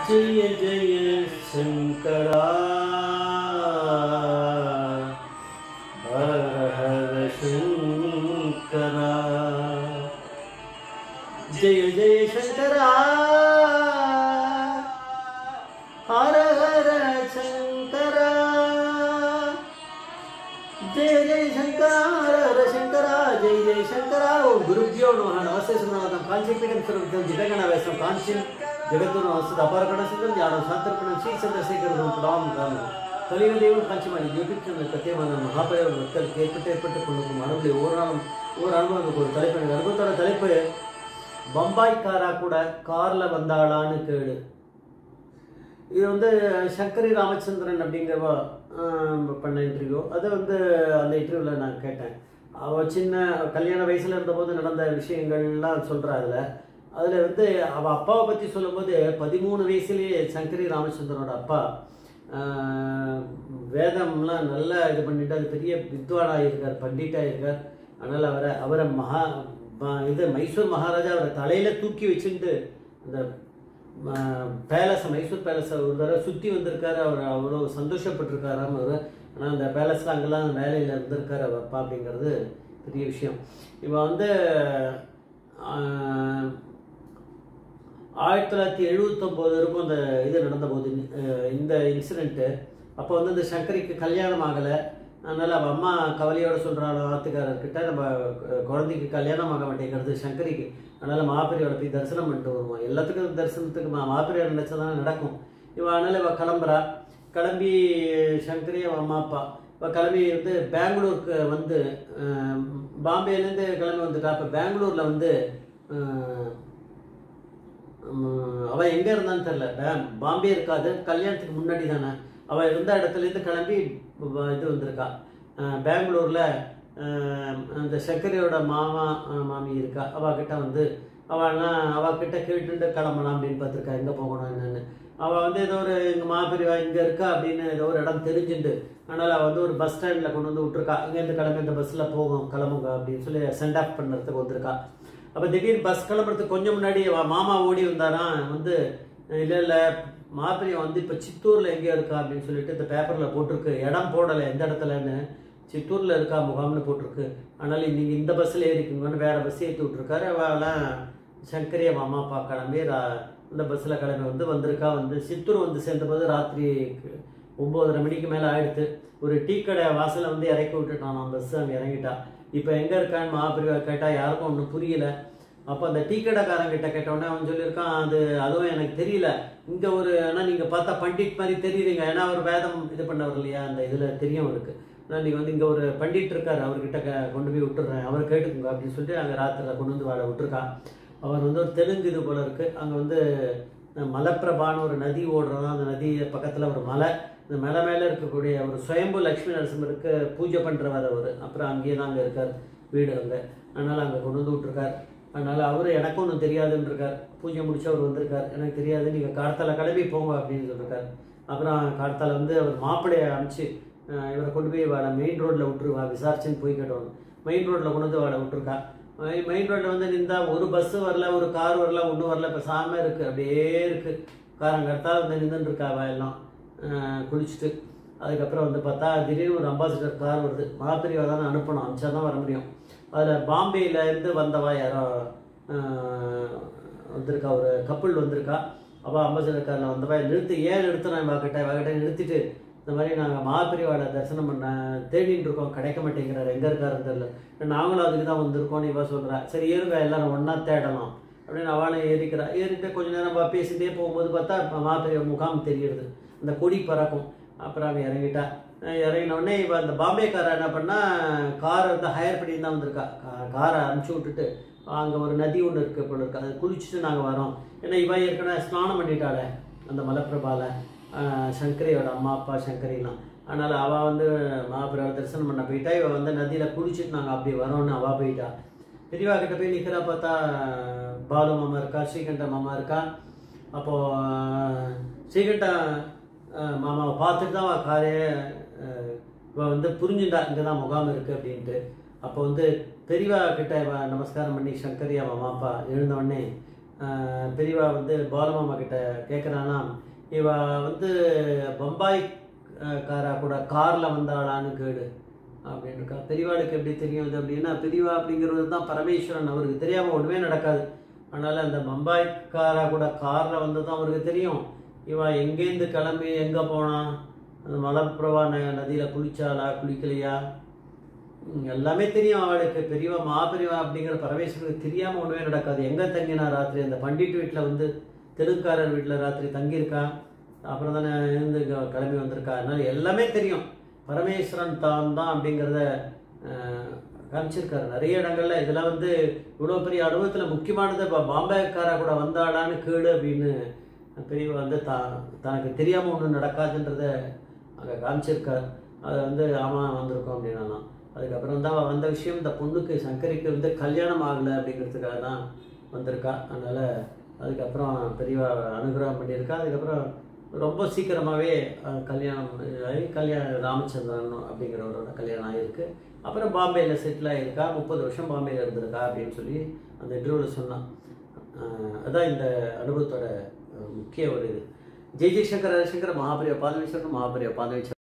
ஜெய ஜெய சங்கரா ஹர ஹர சங்கரா ஜெய ஜெய சங்கரா ஹர ஹர சங்கரா ஜெய ஜெய சங்கரா ஹர ஹர சங்கரா ஜெய ஜெய சங்கரா ஓம் குருப்யோ நமः నమస్తే సునాథం కాంచీపీఠం స్వరూపం జితగణ వేసం కాంచీ జగద్గురు వస్తు అపారగణ సిద్ధం జ్ఞాన శాంతర్పణం శ్రీ చంద్రశేఖర రామ్ రామ్ కలియుగ దేవుడు காஞ்சிமாரி யூடியூப் சேனல் சத்தியமான மகாபயவர் மக்களுக்கு ஏற்பட்டு ஏற்பட்டு கொண்டிருக்கும் அனுபவம் ஒவ்வொரு நாளும் ஒவ்வொரு அனுபவம் ஒரு தலைப்பு எனக்கு அனுபவத்தோட தலைப்பு பம்பாய்க்காரா கூட கார்ல வந்தாளான்னு கேடு இது வந்து சங்கரி ராமச்சந்திரன் அப்படிங்கிறவ ஆஹ், பண்ண இன்டர்வியூ அதை வந்து அந்த இன்டர்வியூவில் நான் கேட்டேன் அவள் சின்ன கல்யாண வயசில் இருந்தபோது நடந்த விஷயங்கள்லாம் சொல்கிறா அதில் அதில் வந்து அவள் அப்பாவை பற்றி சொல்லும்போது பதிமூணு வயசுலேயே சங்கரி ராமச்சந்திரனோட அப்பா ஆஹ், வேதம்லாம் நல்லா இது பண்ணிட்டு அது பெரிய வித்வானாக இருக்கார் பண்டிட்டாக இருக்கார் அதனால் அவரை அவரை மகா ம- இது மைசூர் மகாராஜா அவரை தலையில் தூக்கி வச்சுட்டு அந்த பேலஸ் மைசூர் பேலஸை ஒரு தடவை சுற்றி வந்திருக்காரு அவர் அவ்வளோ சந்தோஷப்பட்டிருக்காராம் அவர் ஆனால் அந்த பேலஸில் அங்கெல்லாம் வேலையில் இருந்திருக்காரு அவர் அப்பா அப்படிங்கிறது பெரிய விஷயம் இவன் வந்து ஆஹ், ஆயிரத்தி தொள்ளாயிரத்தி எழுபத்தொம்போது இருக்கும் அந்த இது நடந்தபோது அஹ், இந்த இன்சிடெண்ட்டு அப்போ வந்து இந்த சங்கரிக்கு கல்யாணம் ஆகலை அதனால் அவள் அம்மா கவலையோட சொல்கிறாள் ஆத்துக்காரர்கிட்ட நம்ம அஹ், குழந்தைக்கு கல்யாணம் ஆக மாட்டேங்கிறது சங்கரிக்கு அதனால் மாப்பிரியோட போய் தரிசனம் பண்ணிட்டு வருவோம் எல்லாத்துக்கும் தரிசனத்துக்கு மா மாப்பிரியார் நினச்சதான் நடக்கும் இவன் அதனால் இவள் கிளம்புறா கிளம்பி சங்கரி அவன் அம்மா அப்பா இவள் கிளம்பி வந்து பெங்களூருக்கு வந்து அஹ், பாம்பேலேருந்து கிளம்பி வந்துட்டா அப்போ பெங்களூரில் வந்து அஹ், உம், அவ எங்க இருந்தான்னு தெரியல பா- பாம்பே இருக்காது கல்யாணத்துக்கு முன்னாடி தானே அவ இருந்த இடத்துல இருந்து கிளம்பி வ- இது வந்திருக்கா அஹ், பெங்களூர்ல அஹ், அந்த சக்கரையோட மாமா அஹ், மாமி இருக்கா அவ கிட்ட வந்து அவள்லாம் அவ கிட்ட கேட்டுட்டு கிளம்பலாம் அப்படின்னு பார்த்துருக்கா எங்க போகணும் என்னன்னு அவ வந்து ஏதோ ஒரு எங்க மாப்பிரிவா இங்க இருக்கா அப்படின்னு ஏதோ ஒரு இடம் தெரிஞ்சுண்டு அதனால அவ வந்து ஒரு பஸ் ஸ்டாண்ட்ல கொண்டு வந்து விட்டுருக்கா இங்கேருந்து கிளம்பி இந்த பஸ்ல போகும் கிளம்புங்க அப்படின்னு சொல்லி சென்ட் ஆஃப் பண்ணுறதுக்கு வந்திருக்கா அப்போ திடீர்னு பஸ் கிளம்புறதுக்கு கொஞ்சம் முன்னாடி அவ மாமா ஓடி வந்தாரா வந்து இல்லை இல்லை மாப்பிள்ளை வந்து இப்போ சித்தூரில் எங்கேயோ இருக்கா அப்படின்னு சொல்லிட்டு இந்த பேப்பரில் போட்டிருக்கு இடம் போடலை எந்த இடத்துலன்னு சித்தூரில் இருக்கா முகாம்னு போட்டிருக்கு அதனால நீங்கள் இந்த பஸ்ஸில் ஏறிக்குங்கன்னு வேற பஸ் ஏற்றி விட்ருக்காரு அவெல்லாம் சங்கரிய மாமா அப்பா கிளம்பி ரா- இந்த பஸ்ஸில் கிளம்பி வந்து வந்திருக்கா வந்து சித்தூர் வந்து சேர்ந்தபோது ராத்திரி ஒம்போதரை மணிக்கு மேலே ஆயிடுத்து ஒரு டீ கடை வாசல்ல வந்து இறக்கி விட்டுட்டான் நான் பஸ் அங்கே இறங்கிட்டா இப்போ எங்கே இருக்கான்னு மகாபிரிவா கேட்டால் யாருக்கும் ஒன்றும் புரியல அப்போ அந்த டீ கடைக்காரன் கிட்ட கேட்டவுடனே அவன் சொல்லியிருக்கான் அது அதுவும் எனக்கு தெரியல இங்கே ஒரு ஆனால் நீங்கள் பார்த்தா பண்டிட் மாதிரி தெரியுறீங்க ஏன்னா அவர் வேதம் இது பண்ணவர் இல்லையா அந்த இதில் தெரியும் அவருக்கு ஆனால் நீங்கள் வந்து இங்கே ஒரு பண்டிட் இருக்கார் அவர்கிட்ட க- கொண்டு போய் விட்டுறேன் அவர் கேட்டுக்குங்க அப்படின்னு சொல்லிட்டு அங்கே ராத்திரில கொண்டு வந்து வாழ விட்டுருக்கான் அவர் வந்து ஒரு தெலுங்கு இது போல இருக்கு அங்கே வந்து அஹ், மலப்பிரபான்னு ஒரு நதி ஓடுறதா அந்த நதி பக்கத்தில் ஒரு மலை இந்த மலை மேலே இருக்கக்கூடிய ஒரு சுயம்பு லக்ஷ்மி நரசிம்மருக்கு பூஜை பண்ணுறவர் அவர் அப்புறம் அங்கேயே தான் அங்கே இருக்கார் வீடு அங்கே அதனால் அங்கே கொண்டு வந்து விட்ருக்கார் அதனால் அவர் எனக்கும் ஒன்றும் தெரியாதுன்னு இருக்கார் பூஜை முடிச்சு அவர் வந்திருக்கார் எனக்கு தெரியாது நீங்கள் கார்த்தால கிளம்பி போங்க அப்படின்னு சொல்லியிருக்கார் அப்புறம் கார்த்தால வந்து அவர் மாப்பிள்ளையை அனுப்பிச்சு அஹ், இவரை கொண்டு போய் வாழ மெயின் ரோட்டில் விட்டுருவா விசாரிச்சுன்னு போய் கேட்டோம் மெயின் ரோட்டில் கொண்டு வந்து வாழ விட்டுருக்கா மெயின் ரோட்டில் வந்து நின்றா ஒரு பஸ்ஸு வரல ஒரு கார் வரல ஒன்றும் வரல இப்போ சாம இருக்குது அப்படியே இருக்குது காரங்கடத்தால் வந்து நின்றுட்டு இருக்கா அவ எல்லாம் அஹ், குளிச்சுட்டு அதுக்கப்புறம் வந்து பார்த்தா திடீர்னு ஒரு அம்பாசிடர் கார் வருது மகாபிரிவா தானே அனுப்பணும் அனுப்பிச்சா தான் வர முடியும் அதில் பாம்பேல இருந்து வந்தவா யாரோ அஹ், வந்திருக்கா ஒரு கப்பல் வந்திருக்கா அவள் அம்பாசிடர் காரில் வந்தவா நிறுத்தி ஏன் நிறுத்தினேன் இவாக்கிட்ட இவாக்கிட்ட நிறுத்திட்டு இந்த மாதிரி நாங்கள் மகாபிரிவாட தரிசனம் பண்ண தேடின்னு இருக்கோம் கிடைக்க மாட்டேங்கிறார் எங்கே இருக்காருன்னு தெரியல நாங்களும் அதுக்கு தான் வந்திருக்கோம்னு இவ சொல்கிறா சரி ஏறுங்க எல்லாரும் ஒன்றா தேடலாம் அப்படின்னு அவளும் ஏறிக்கிறா ஏறிட்டு கொஞ்ச நேரம் பா- பேசிட்டே போகும்போது பார்த்தா மகாபிரிவா முகாம் தெரியுது அந்த கொடி பறக்கும் அப்புறம் அவன் இறங்கிட்டா அஹ் இறங்கின உடனே இவ அந்த பாம்பேக்காரன் என்ன பண்ணா காரை வந்து ஹையர் பண்ணி தான் வந்திருக்கா கா- காரை அனுப்பிச்சி விட்டுட்டு அங்கே ஒரு நதி ஒன்று இருக்கு போல இருக்கு அதை குளிச்சுட்டு நாங்கள் வரோம் ஏன்னா இவ ஏற்கனவே ஸ்நானம் பண்ணிட்டாளே அந்த மலைப்பிரபால அஹ் சங்கரியோட அம்மா அப்பா சங்கரிலாம் அதனால் அவள் வந்து மகாபிரவ தரிசனம் பண்ண போயிட்டா இவ வந்து நதியில் குளிச்சுட்டு நாங்கள் அப்படி வரோம்னு அவள் போயிட்டா பெரியவா கிட்ட போய் நிற்கிறா பார்த்தா பாலு மாமா இருக்கா ஸ்ரீகண்ட மாமா இருக்கா அப்போது ஸ்ரீகண்ட அஹ், மாமாவை பார்த்துட்டு தான் அவள் காரே இவ வந்து புரிஞ்சுட்டா இங்கே தான் முகாம் இருக்குது அப்படின்ட்டு அப்போ வந்து பெரியவா கிட்ட இவ நமஸ்காரம் பண்ணி சங்கரியா மாமா அப்பா எழுந்த உடனே ஆஹ் பெரியவா வந்து பாலமாமா கிட்ட கேட்குறானா இவ வந்து பம்பாய் ஆஹ் காரா கூட காரில் வந்தாளான்னு கேடு அப்படின்னு இருக்கா பெரியவாளுக்கு எப்படி தெரியும் இது அப்படின்னா பெரியவா அப்படிங்கிறது தான் பரமேஸ்வரன் அவருக்கு தெரியாமல் ஒன்றுமே நடக்காது அதனால் அந்த பம்பாய்க்காரா கூட காரில் வந்து தான் அவருக்கு தெரியும் இவ எங்கேருந்து கிளம்பி எங்கே போனா அந்த மலப்பிரவா ந நதியில் குளிச்சாளா குளிக்கலையா ம், எல்லாமே தெரியும் அவளுக்கு பெரியவா மாபெரியவா அப்படிங்கிற பரமேஸ்வரனுக்கு தெரியாமல் ஒன்றுமே நடக்காது எங்கே தங்கினா ராத்திரி அந்த பண்டிட் வீட்டில் வந்து தெலுங்குக்காரர் வீட்டில் ராத்திரி தங்கியிருக்கா அப்புறம் தானே இருந்து க- கிளம்பி வந்திருக்கா அதனால எல்லாமே தெரியும் பரமேஸ்வரன் தான் தான் அப்படிங்கிறத அஹ், காமிச்சிருக்காரு நிறைய இடங்கள்ல இதெல்லாம் வந்து இவ்வளோ பெரிய அனுபவத்தில் முக்கியமானது இப்போ பாம்பேக்காரா கூட வந்தாடான்னு கேளு அப்படின்னு பெரியவா வந்து தான் தனக்கு தெரியாமல் ஒன்றும் நடக்காதுன்றத அங்கே காமிச்சிருக்கார் அதை வந்து ஆமாம் வந்திருக்கோம் அப்படின்னா அதுக்கப்புறம் தான் அவ வந்த விஷயம் இந்த பொண்ணுக்கு சங்கரிக்கு வந்து கல்யாணம் ஆகலை அப்படிங்கிறதுக்காக தான் வந்திருக்கா அதனால் அதுக்கப்புறம் பெரியவா அனுகிரகம் பண்ணியிருக்கா அதுக்கப்புறம் ரொம்ப சீக்கிரமாகவே கல்யாணம் ஆகி கல்யாணம் ராமச்சந்திரன் அப்படிங்கிறவரோட கல்யாணம் ஆகிருக்கு அப்புறம் பாம்பேயில் செட்டில் ஆகியிருக்கா முப்பது வருஷம் பாம்பேயில் இருந்திருக்கா அப்படின்னு சொல்லி அந்த இன்டர்வியூவில் சொன்னான் அஹ் அதான் இந்த அனுபவத்தோட அஹ், முக்கிய ஒரு இது ஜெய் ஜெய்சங்கர் ஹரிசங்கர் மகாபரிய பாதவீஸ்வரன் மகாபரிய பாதவீஸ்வரன்